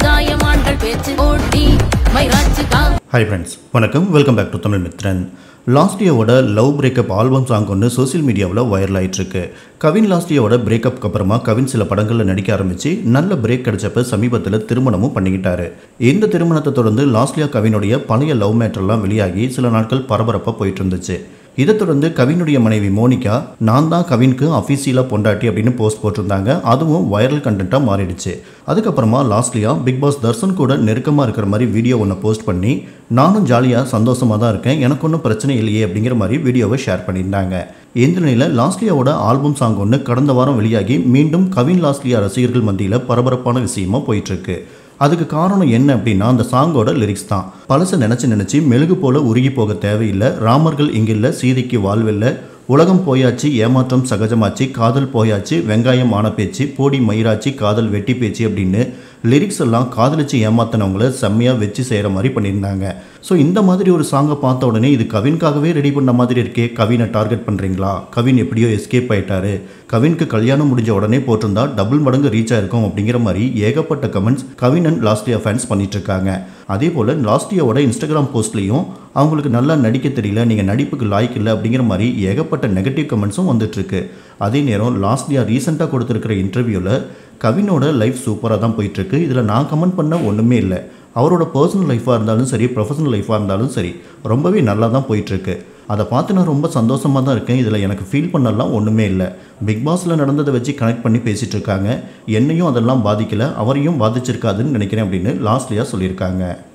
தாயமான்கள் பேச்சு ஓட்டி மயிராட்சி கா ஹாய் ஃப்ரெண்ட்ஸ் வணக்கம் welcome back to Tamil Mithran last இயரோட லவ் பிரேக்கப் ஆல்பம் சாங் ஒன்று சோஷியல் மீடியாவில் வைரல் ஆயிட்டிருக்கு கவின் லாஸ்ட் இயரோட பிரேக்கப்க்கு அப்புறமா கவின் சில படங்களில் நடிக்க ஆரம்பிச்சு நல்ல பிரேக் கிடைச்சப்ப சமீபத்தில் திருமணமும் பண்ணிக்கிட்டாரு இந்த திருமணத்தை தொடர்ந்து லாஸ்ட்லியா கவினுடைய பழைய லவ் மேட்டர்லாம் வெளியாகி சில நாட்கள் பரபரப்பாக போயிட்டு இருந்துச்சு இதை தொடர்ந்து கவினுடைய மனைவி மோனிகா நான் தான் கவினுக்கு அஃபீஷியலாக பொண்டாட்டி அப்படின்னு போஸ்ட் போட்டிருந்தாங்க அதுவும் வைரல் கண்டென்ட்டாக மாறிடுச்சு அதுக்கப்புறமா லாஸ்ட்லியா பிக் பாஸ் தர்ஷன் கூட நெருக்கமாக இருக்கிற மாதிரி வீடியோ ஒன்று போஸ்ட் பண்ணி நானும் ஜாலியாக சந்தோஷமாக தான் இருக்கேன் எனக்கு ஒன்றும் பிரச்சனை இல்லையே அப்படிங்கிற மாதிரி வீடியோவை ஷேர் பண்ணியிருந்தாங்க இந்த நிலையில் லாஸ்ட்லியாவோட ஆல்பம் சாங் ஒன்று கடந்த வாரம் வெளியாகி மீண்டும் கவின் லாஸ்ட்லியா ரசிகர்கள் மத்தியில் பரபரப்பான விஷயமா போயிட்டுருக்கு அதுக்கு காரணம் என்ன அப்படின்னா அந்த சாங்கோட லிரிக்ஸ் தான் பழசை நினச்சி நினச்சி மெழுகு போல உருகி போக தேவையில்லை ராமர்கள் இங்கில்ல சீதைக்கு வாழ்வில்லை உலகம் போயாச்சு ஏமாற்றம் சகஜமாச்சு காதல் போயாச்சு வெங்காயம் ஆன பேச்சு போடி மயிராச்சு காதல் வெட்டி பேச்சு அப்படின்னு லிரிக்ஸ் எல்லாம் காதலிச்சு ஏமாத்தினவங்கள செம்மையாக வச்சு செய்கிற மாதிரி பண்ணியிருந்தாங்க ஸோ இந்த மாதிரி ஒரு சாங்கை பார்த்த உடனே இது கவின்காகவே ரெடி பண்ண மாதிரி இருக்கே கவினை டார்கெட் பண்ணுறீங்களா கவின் எப்படியோ எஸ்கேப் ஆயிட்டாரு கவினுக்கு கல்யாணம் முடிஞ்ச உடனே போட்டிருந்தா டபுள் மடங்கு ரீச் ஆயிருக்கும் அப்படிங்கிற மாதிரி ஏகப்பட்ட கமெண்ட்ஸ் கவின் அண்ட் லாஸ்டியா ஃபேன்ஸ் பண்ணிட்டு இருக்காங்க அதே போல் லாஸ்டியாவோட இன்ஸ்டாகிராம் போஸ்ட்லேயும் அவங்களுக்கு நல்லா நடிக்க தெரியல நீங்கள் நடிப்புக்கு லாய்க்கு இல்லை அப்படிங்கிற மாதிரி ஏகப்பட்ட நெகட்டிவ் கமெண்ட்ஸும் வந்துட்டுருக்கு அதே நேரம் லாஸ்டியா ரீசெண்டாக கொடுத்துருக்கிற இன்டர்வியூவில் கவினோட லைஃப் சூப்பராக தான் போயிட்டுருக்கு இதில் நான் கமெண்ட் பண்ண ஒன்றுமே இல்லை அவரோட பர்சனல் லைஃபாக இருந்தாலும் சரி ப்ரொஃபஷனல் லைஃபாக இருந்தாலும் சரி ரொம்பவே நல்லா தான் போயிட்டுருக்கு அதை பார்த்து நான் ரொம்ப சந்தோஷமாக தான் இருக்கேன் இதில் எனக்கு ஃபீல் பண்ணலாம் ஒன்றுமே இல்லை பிக் பாஸில் நடந்ததை வச்சு கனெக்ட் பண்ணி பேசிகிட்டு இருக்காங்க என்னையும் அதெல்லாம் பாதிக்கலை அவரையும் பாதிச்சிருக்காதுன்னு நினைக்கிறேன் அப்படின்னு லாஸ்ட்லியாக சொல்லியிருக்காங்க